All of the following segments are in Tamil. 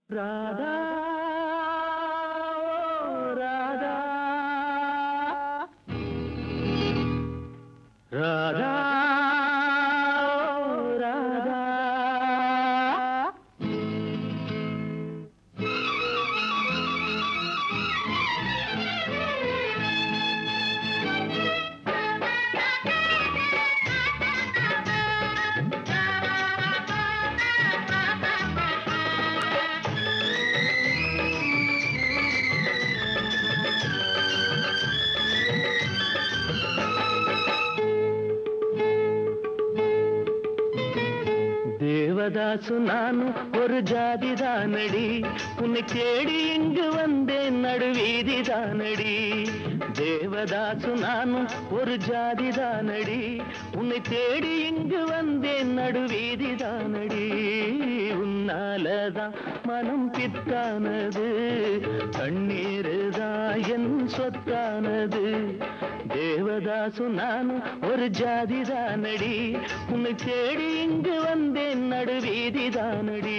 ராதா ஓ ராதா ராதா ஓ ராதா தேவதாசு நானும் ஒரு ஜாதிதானடி உன்னை தேடி இங்கு வந்தேன் நடுவீதிதானடி தேவதாசு நானும் ஒரு ஜாதிதானடி உன்னை தேடி இங்கு வந்தேன் நடுவீதிதானடி உன்னாலதான் மனம் பித்தானது கண்ணீருதான் என் சொத்தானது தேவதாசு நானும் ஒரு ஜாதிதானடி உன்னை தேடி இங்கு வந்தேன் நடுவீதிதானடி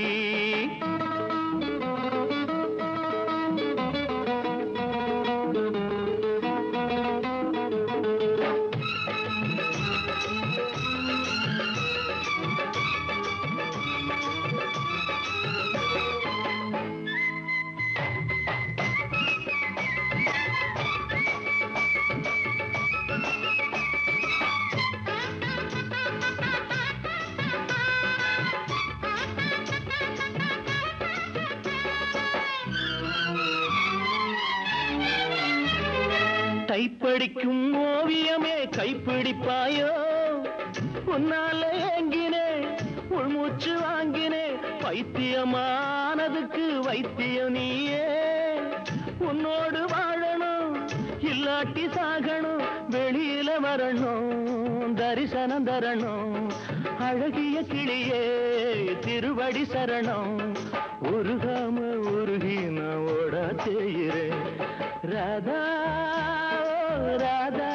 கைப்படிக்கும் ஓவியமே கைப்பிடிப்பாயோ உன்னால ஏங்கினே உள்மூச்சு வாங்கினே பைத்தியமானதுக்கு வைத்தியம் நீயே உன்னோடு வாழணும் இல்லாட்டி சாகணும் வெளியில வரணும் தரிசனம் தரணும் அழகிய கிளியே திருவடி சரணம் உருகாம உருகி நான் ஓட செய்கிறேன் ராதா ஓ ராதா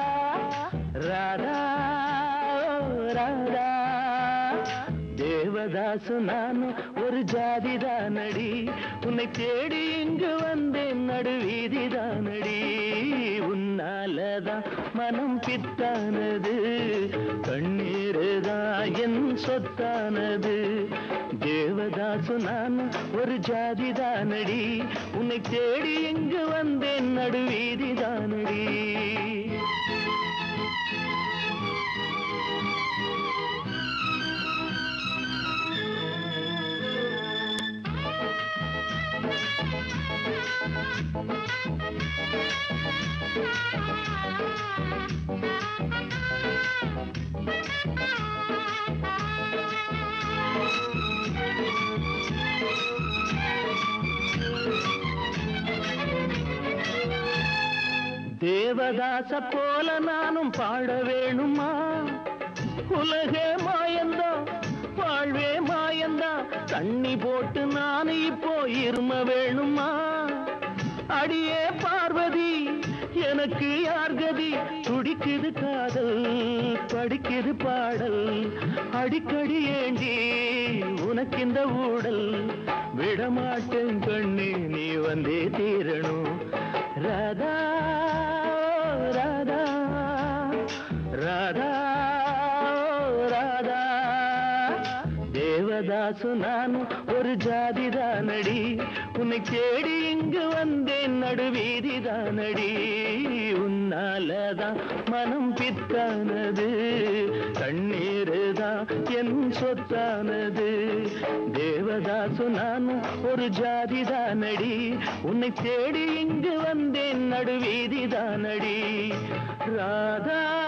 ராதா ஓ ராதா தேவதாசு நானும் ஒரு ஜாதிதானடி உன்னை தேடி இங்கு வந்தேன் நடுவீதிதானடி உன்னாலதான் மனம் பித்தானது கண்ணீருதான் என் சொத்தானது தேவதாசு நானும் ஒரு ஜாதிதானடி உன்னை தேடி இங்கு வந்தேன் நடுவீதிதானடி தேவதாச போல நானும் பாட வேணுமா உலகே மாயந்தா வாழ்வே மாயந்தா தண்ணி போட்டு நான் இப்போ இரும வேணுமா அடியே பார்வதி எனக்கு யார் கதி துடிக்குது காதல் படிக்குது பாடல் அடிக்கடி ஏண்டி உனக்கு இந்த ஊடல் விடமாட்டேன் கண்ணே நீ வந்தே தீரணும் ராதா ராதா ராதா ராதா தேவதாசு நானும் ஒரு ஜாதிதானடி உன்னை தேடி இங்கு வந்தேன் நடுவீதிதானடி உன்னாலதான் மனம் பித்தானது கண்ணீருதான் என் சொத்தானது தேவதாசு நானும் ஒரு ஜாதிதானடி உன்னை தேடி இங்கு வந்தேன் நடுவீதிதானடி ராதா